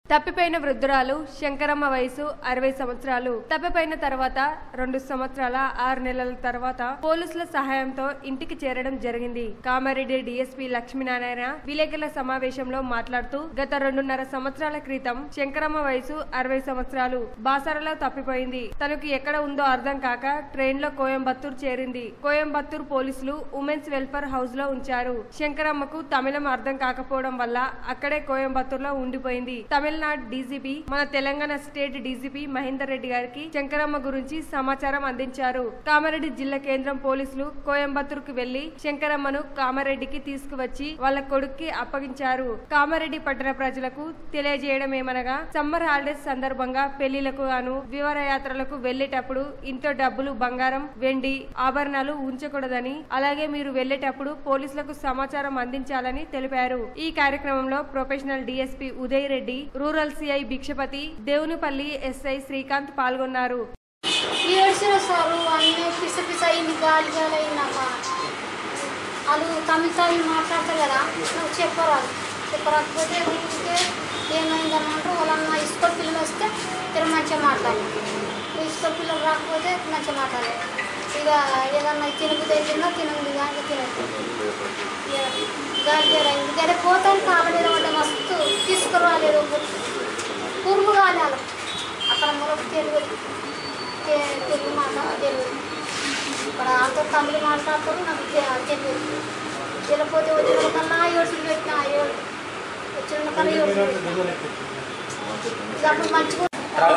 తప్పిపోయిన వృద్ధురాలు శంకరమ్మ వయసు అరవై సంవత్సరాలు తప్పిపోయిన తర్వాత రెండు సంవత్సరాల ఆరు నెలల తర్వాత పోలీసుల సహాయంతో ఇంటికి చేరడం జరిగింది కామారెడ్డి డీఎస్పీ లక్ష్మీనారాయణ విలేకరుల సమావేశంలో మాట్లాడుతూ గత రెండున్నర సంవత్సరాల క్రితం శంకరమ్మ వయసు అరవై సంవత్సరాలు బాసరలో తప్పిపోయింది తనకు ఎక్కడ ఉందో అర్థం కాక ట్రైన్ లో కోయంబత్తూర్ చేరింది కోయంబత్తూర్ పోలీసులు ఉమెన్స్ వెల్ఫేర్ హౌస్ లో ఉంచారు శంకరమ్మకు తమిళం అర్థం కాకపోవడం వల్ల అక్కడే కోయంబత్తూర్ లో ఉండిపోయింది తమిళనాడు డీజీపీ మన తెలంగాణ స్టేట్ డీజీపీ మహేందర్ రెడ్డి గారికి శంకరమ్మ గురించి సమాచారం అందించారు కామారెడ్డి జిల్లా కేంద్రం పోలీసులు కోయంబత్తూర్ కు వెళ్లి శంకరమ్మను కామారెడ్డికి తీసుకువచ్చి వాళ్ళ కొడుక్కి అప్పగించారు కామారెడ్డి పట్టణ ప్రజలకు తెలియజేయడం ఏమనగా సమ్మర్ హాలిడేస్ సందర్భంగా పెళ్లిలకు గాను వివరయాత్రలకు వెళ్లేటప్పుడు ఇంట్లో డబ్బులు బంగారం వెండి ఆభరణాలు ఉంచకూడదని అలాగే మీరు వెళ్లేటప్పుడు పోలీసులకు సమాచారం అందించాలని తెలిపారు ఈ కార్యక్రమంలో professional DSP Uday Reddy rural CI Bhikshapathi Devunipalli SI Srikanth పాల్గొన్నారు ఏడ్చిన సారు అన్నీ పిస పిస అయింది గాలి గాలి అయింది నాకు వాళ్ళు తమిళ తమిళ మాట్లాడతారు కదా నాకు చెప్పరాదు చెప్పరాకపోతే ఊరికే ఏమైందని అంటే వాళ్ళన్న ఇసుక పిల్లలు వస్తే తిన మంచిగా మాట్లాడాలి ఇసుక పిల్లలు రాకపోతే మంచిగా మాట్లాడాలి ఇక ఏదన్నా తినబుద్ధి తిన్నా తినదు కానీ తినదు గాలి గాలి అయింది అదే పోతాను కావలేదు అంటే మస్తు తీసుకురాలేదు కురుము కాలేదు అక్కడ మొదటి తెలియదు తె- తెలుగు మాట తెలియదు ఇక్కడ అంత తమిళ మాట్లాడతారు నాకు తె- తెలియదు తెలియకపోతే వచ్చిన కన్నా ఏడుసులు పెట్టిన ఏడు వచ్చిన కన్నా ఏడుసులు పెట్టిన ఇది అప్పుడు మంచిగా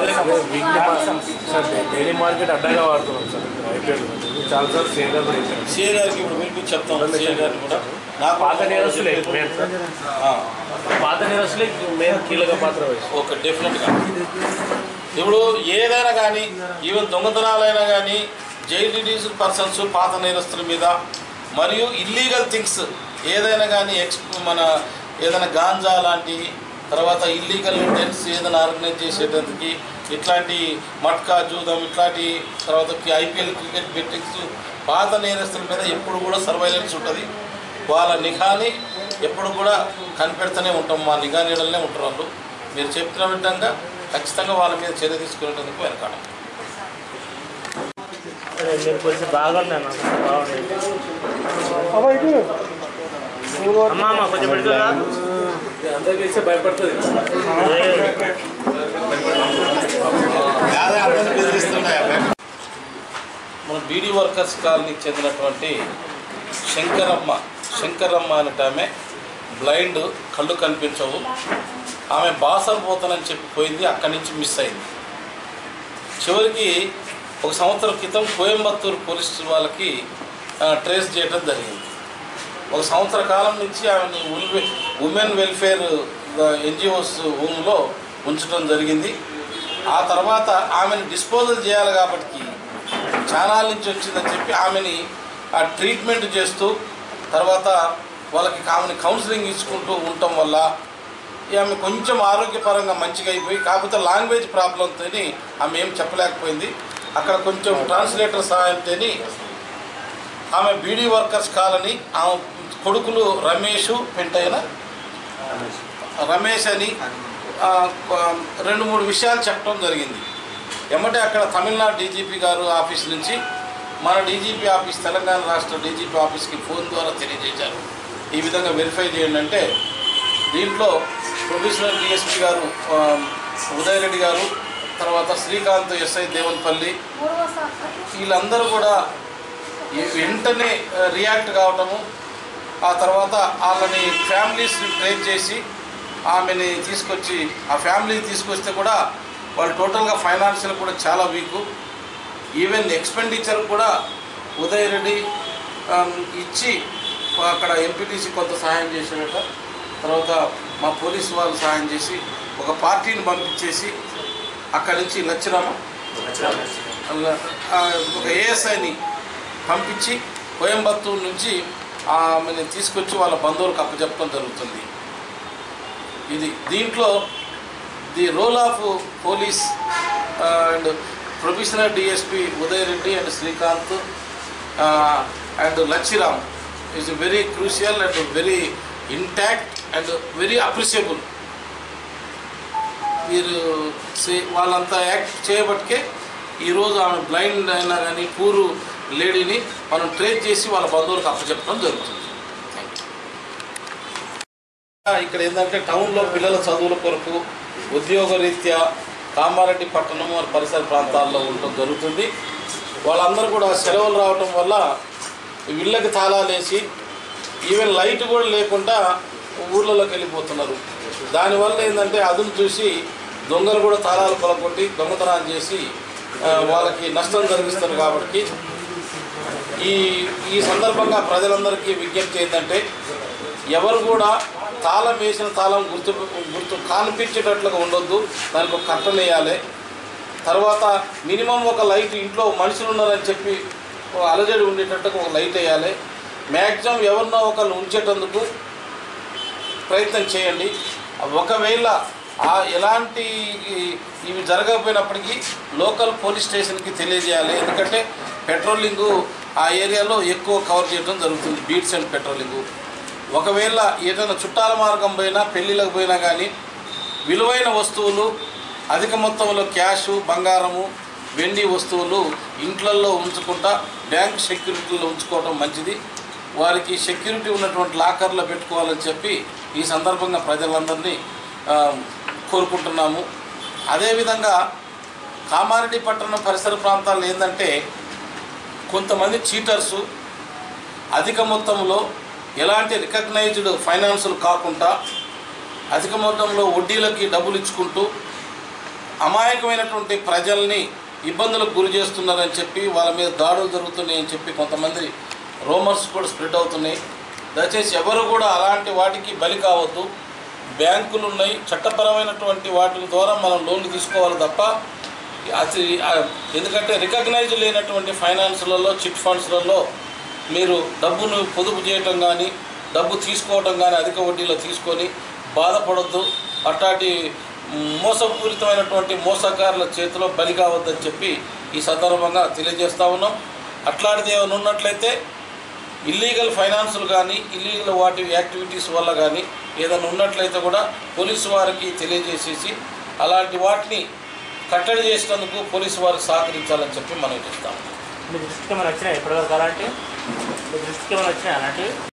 సార్ డైలీ మార్కెట్ అడ్డంగా వాడుతున్నాం సార్ ఐపీఎల్ చాలా సార్లు సేగా కూడా ఇచ్చాం సీఏ గారికి ఇప్పుడు మీకు చెప్తాం సీఏ గారిని కూడా నాకు పాత నేరస్తులే మెయిన్ సార్ ఆ, పాత నేరస్తులే మెయిన్ కీలక పాత్ర వహిస్తారు ఓకే డెఫినెట్గా ఇప్పుడు ఏదైనా కానీ ఈవెన్ దొంగతనాలైనా కానీ జైలు రిలీజ్డ్ పర్సన్స్ పాత నేరస్తుల మీద మరియు ఇల్లీగల్ థింగ్స్ ఏదైనా కానీ ఎక్స్ మన ఏదైనా గాంజా లాంటి తర్వాత ఇల్లీగల్ టెన్స్ ఏదైనా ఆర్గనైజ్ చేసేటందుకు ఇట్లాంటి మట్కా జూదం ఇట్లాంటి తర్వాత ఐపీఎల్ క్రికెట్ బెట్టింగ్స్ పాత నేరస్తుల మీద ఎప్పుడు కూడా సర్వైలెన్స్ ఉంటుంది వాళ్ళ నిఘాని ఎప్పుడు కూడా కనిపెడుతూనే ఉంటాం మా నిఘా నీడలనే ఉంటారు వాళ్ళు మీరు చెప్పిన విధంగా ఖచ్చితంగా వాళ్ళ మీద చర్య తీసుకునేందుకు వెనకాడం మీరు కొంచెం బాగా ఉన్నాయి నాకు బాగుంది అమ్మా అమ్మ కొంచెం పెడుతుందా అందరికి ఇస్తే భయపడుతుంది మన బీడీ వర్కర్స్ కాలనీకి చెందినటువంటి శంకరమ్మ శంకరమ్మ అనేట ఆమె బ్లైండ్ కళ్ళు కనిపించవు ఆమె బాసర్ పోతానని చెప్పి పోయింది అక్కడి నుంచి మిస్ అయింది చివరికి ఒక సంవత్సరం క్రితం కోయంబత్తూరు పోలీస్ వాళ్ళకి ఆ, ట్రేస్ చేయడం జరిగింది ఒక సంవత్సర కాలం నుంచి ఆమెను ఉల్వే ఉమెన్ వెల్ఫేర్ ఎన్జిఓస్ హోమ్లో ఉంచడం జరిగింది ఆ తర్వాత ఆమెను డిస్పోజల్ చేయాలి కాబట్టి చాలా నుంచి వచ్చిందని చెప్పి ఆమెని ఆ ట్రీట్మెంట్ చేస్తూ తర్వాత వాళ్ళకి ఆమెని కౌన్సిలింగ్ ఇచ్చుకుంటూ ఉండటం వల్ల ఈ ఆమె కొంచెం ఆరోగ్యపరంగా మంచిగా అయిపోయి కాకపోతే లాంగ్వేజ్ ప్రాబ్లంతో ఆమె ఏం చెప్పలేకపోయింది అక్కడ కొంచెం ట్రాన్స్లేటర్ సహాయంతో ఆమె బీడీ వర్కర్స్ కాలనీ ఆమె కొడుకులు రమేష్ పెంటైన రమేష్ అని ఆ, ఆ, రెండు మూడు విషయాలు చెప్పడం జరిగింది ఎమ్మటే అక్కడ తమిళనాడు డీజీపీ గారు ఆఫీస్ నుంచి మన డీజీపీ ఆఫీస్ తెలంగాణ రాష్ట్ర డీజీపీ ఆఫీస్కి ఫోన్ ద్వారా తెలియజేశారు ఈ విధంగా వెరిఫై చేయండి అంటే దీంట్లో ప్రొఫెషనల్ డిఎస్పీ గారు ఆ, ఉదయ్ రెడ్డి గారు తర్వాత శ్రీకాంత్ ఎస్ఐ దేవన్పల్లి మూడవ సార్ వీళ్ళందరూ కూడా ఈ- వెంటనే ఆ, రియాక్ట్ కావటము ఆ తర్వాత వాళ్ళని ఫ్యామిలీస్ని ట్రేస్ చేసి ఆమెని తీసుకొచ్చి ఆ ఫ్యామిలీని తీసుకొస్తే కూడా వాళ్ళు టోటల్గా ఫైనాన్షియల్ కూడా చాలా వీక్ ఈవెన్ ఎక్స్పెండిచర్ కూడా ఉదయ్ రెడ్డి ఆమ్, ఇచ్చి అక్కడ ఎంపీటీసీ కొంత సహాయం చేసేట తర్వాత మా పోలీసు వాళ్ళు సహాయం చేసి ఒక పార్టీని పంపించేసి అక్కడి నుంచి లచ్చిరామ ఆ, ఒక ఏఎస్ఐని పంపించి కోయంబత్తూరు నుంచి ఆమెను తీసుకొచ్చి వాళ్ళ బంధువులకు అప్పచెప్పడం జరుగుతుంది ఇది దీంట్లో the role of police and professional DSP Uday Reddy and Srikanth and Lachiram is very crucial and very intact and very appreciable వీరు చే- వాళ్ళంతా యాక్ట్ చేయబట్టే ఈరోజు ఆమె బ్లైండ్ అయినా కానీ పూరు లేడీని మనం ట్రేస్ చేసి వాళ్ళ బంధువులకు అప్పచెప్పడం జరుగుతుంది థ్యాంక్ యూ ఇక్కడ ఏంటంటే టౌన్లో పిల్లల చదువుల కొరకు ఉద్యోగ రీత్యా కామారెడ్డి పట్టణం మరియు పరిసర ప్రాంతాల్లో ఉండటం జరుగుతుంది వాళ్ళందరూ కూడా సెలవులు రావటం వల్ల ఇళ్ళకి తాళాలు వేసి ఈవెన్ లైట్ కూడా లేకుండా ఊర్లలోకి వెళ్ళిపోతున్నారు దానివల్ల ఏంటంటే అదును చూసి దొంగలు కూడా తాళాలు కొలగొట్టి దొంగతనాలు చేసి ఆ, వాళ్ళకి నష్టం జరిగిస్తారు కాబట్టి ఈ ఈ సందర్భంగా ప్రజలందరికీ విజ్ఞప్తి ఏంటంటే ఎవరు కూడా తాళం వేసిన తాళం గుర్తు గుర్తు కనిపించేటట్లుగా ఉండొద్దు దానికి ఒక కట్టలు వేయాలి తర్వాత మినిమం ఒక లైట్ ఇంట్లో మనుషులు ఉన్నారని చెప్పి ఒక అలజడి ఉండేటట్టుగా ఒక లైట్ వేయాలి మ్యాక్సిమం ఎవరినో ఒకరిని ఉంచేటందుకు ప్రయత్నం చేయండి ఒకవేళ ఆ ఎలాంటి ఈ- ఇవి జరగకపోయినప్పటికీ లోకల్ పోలీస్ స్టేషన్కి తెలియజేయాలి ఎందుకంటే పెట్రోలింగు ఆ ఏరియాలో ఎక్కువ కవర్ చేయడం జరుగుతుంది బీట్స్ అండ్ పెట్రోలింగు ఒకవేళ ఏదైనా చుట్టాల మార్గం పోయినా పెళ్ళిళ్ళకి పోయినా కానీ విలువైన వస్తువులు అధిక మొత్తంలో క్యాషు బంగారము వెండి వస్తువులు ఇంట్లల్లో ఉంచుకుంటా బ్యాంక్ సెక్యూరిటీలో ఉంచుకోవడం మంచిది వారికి సెక్యూరిటీ ఉన్నటువంటి లాకర్లో పెట్టుకోవాలని చెప్పి ఈ సందర్భంగా ప్రజలందరినీ ఆ, కోరుకుంటున్నాము అదేవిధంగా కామారెడ్డి పట్టణం పరిసర ప్రాంతాల్లో ఏంటంటే కొంతమంది చీటర్సు అధిక మొత్తంలో ఎలాంటి రికగ్నైజ్డ్ ఫైనాన్సులు కాకుండా అధిక మొత్తంలో వడ్డీలకి డబ్బులు ఇచ్చుకుంటూ అమాయకమైనటువంటి ప్రజల్ని ఇబ్బందులకు గురి చేస్తున్నారని చెప్పి వాళ్ళ మీద దాడులు జరుగుతున్నాయని చెప్పి కొంతమంది రోమర్స్ కూడా స్ప్రెడ్ అవుతున్నాయి దయచేసి ఎవరు కూడా అలాంటి వాటికి బలి కావద్దు బ్యాంకులు ఉన్నాయి చట్టపరమైనటువంటి వాటి ద్వారా మనం లోన్లు తీసుకోవాలి తప్ప అది ఆ, ఎందుకంటే రికగ్నైజ్ లేనటువంటి ఫైనాన్స్లలో చిట్ ఫండ్స్లలో మీరు డబ్బును పొదుపు చేయటం కానీ డబ్బు తీసుకోవటం కానీ అధిక వడ్డీలో తీసుకొని బాధపడొద్దు అట్లాంటి మోసపూరితమైనటువంటి మోసగారుల చేతిలో బలి కావద్దని చెప్పి ఈ సందర్భంగా తెలియజేస్తా ఉన్నాం అట్లాంటిది ఏమైనా ఉన్నట్లయితే ఇల్లీగల్ ఫైనాన్సులు కానీ ఇల్లీగల్ వాటి యాక్టివిటీస్ వల్ల కానీ ఏదైనా ఉన్నట్లయితే కూడా పోలీసు వారికి తెలియజేసేసి అలాంటి వాటిని కట్టడి చేసినందుకు పోలీసు వారికి సహకరించాలని చెప్పి మనం చెప్తాము మీ దృష్టికి ఏమైనా వచ్చినాయి ఇప్పటివరకు అలాంటి మీ దృష్టికి ఏమైనా వచ్చినాయి అలాంటివి